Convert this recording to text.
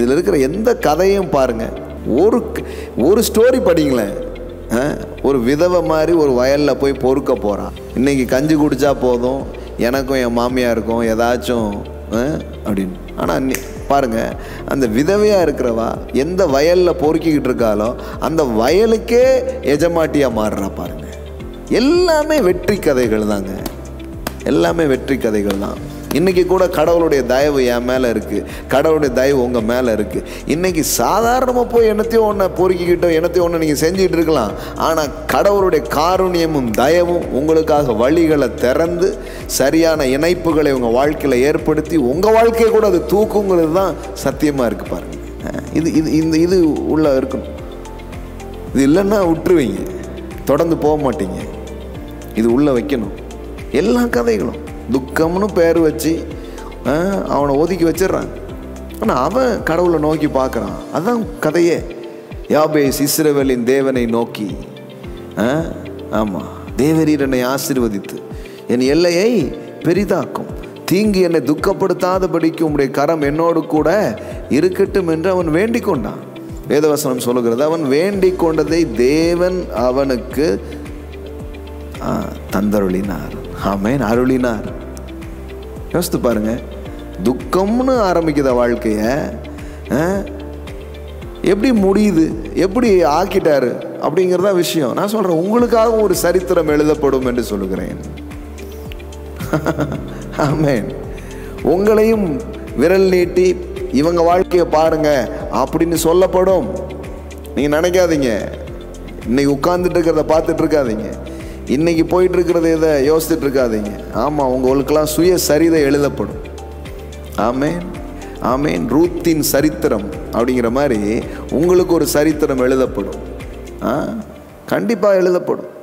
இதில் இருக்கிற எந்த கதையும் பாருங்கள் ஒரு ஒரு ஸ்டோரி படிங்களேன் ஆ? ஒரு விதவை மாதிரி ஒரு வயலில் போய் பொறுக்க போகிறான் இன்னைக்கு கஞ்சி குடித்தா போதும் எனக்கும் என் மாமியாருக்கும் ஏதாச்சும் ஆ? அப்படின்னு ஆனால் நீ பாருங்க அந்த விதவையாக இருக்கிறவா எந்த வயலில் பொறுக்கிக்கிட்டு இருக்காளோ அந்த வயலுக்கே எஜமாட்டியாக மாறுறா பாருங்க எல்லாமே வெற்றி கதைகள் தாங்க எல்லாமே வெற்றி கதைகள் தான் இன்னைக்கு கூட கடவுளுடைய தயவு என் மேலே இருக்குது கடவுளுடைய தயவு உங்கள் மேலே இருக்குது இன்னைக்கு சாதாரணமாக போய் என்னத்தையும் ஒன்று பொறுக்கிக்கிட்டோ என்னத்தையும் ஒன்று நீங்கள் செஞ்சுட்டு இருக்கலாம் ஆனால் கடவுளுடைய காருண்யமும் தயவும் உங்களுக்காக வழிகளை திறந்து சரியான இணைப்புகளை உங்கள் வாழ்க்கையில் ஏற்படுத்தி உங்கள் வாழ்க்கையை கூட அது தூக்குங்கிறது தான் சத்தியமாக இருக்குது பாருங்க அஹ் இது இது இந்த இது உள்ள இருக்கணும் இது இல்லைன்னா விட்டுருவீங்க தொடர்ந்து போக மாட்டீங்க இது உள்ளே வைக்கணும் எல்லா கதைகளும் துக்கம்னு பேர் வச்சு ஆ, அவனை ஒதுக்கி வச்சிடுறான் ஆனால் அவன் கடவுளை நோக்கி பார்க்குறான் அதான் கதையே யாபேஸ் இஸ்ரவேலின் தேவனை நோக்கி ஆமாம் தேவரீர் என்னை ஆசீர்வதித்து என் எல்லையை பெரிதாக்கும் தீங்கு என்னை துக்கப்படுத்தாதபடிக்கு உம்முடைய கரம் என்னோடு கூட இருக்கட்டும் என்று அவன் வேண்டிக் கொண்டான் வேதவசனம் சொல்லுகிறது அவன் வேண்டிக் கொண்டதை தேவன் அவனுக்கு ஆ, தந்தருளினார் ஆமேன் அருளினார் யோசித்து பாருங்க துக்கம்னு ஆரம்பிக்குத வாழ்க்கைய ஆ, எப்படி முடியுது எப்படி ஆக்கிட்டாரு அப்படிங்கிறதா விஷயம் நான் சொல்றேன் உங்களுக்காக ஒரு சரித்திரம் எழுதப்படும் என்று சொல்லுகிறேன் ஆமேன் உங்களையும் விரல் நீட்டி இவங்க வாழ்க்கையை பாருங்க அப்படின்னு சொல்லப்படும் நீங்க நினைக்காதீங்க இன்னைக்கு உட்கார்ந்துட்டு இருக்கிறத பார்த்துட்டு இருக்காதீங்க இன்னைக்கு போயிட்டு இருக்கிறத இதை யோசிச்சுட்டு இருக்காதீங்க ஆமாம் உங்களுக்கெல்லாம் சுய சரிதை எழுதப்படும் ஆமேன் ஆமேன் ரூத்தின் சரித்திரம் அப்படிங்கிற மாதிரி உங்களுக்கு ஒரு சரித்திரம் எழுதப்படும் ஆ கண்டிப்பாக எழுதப்படும்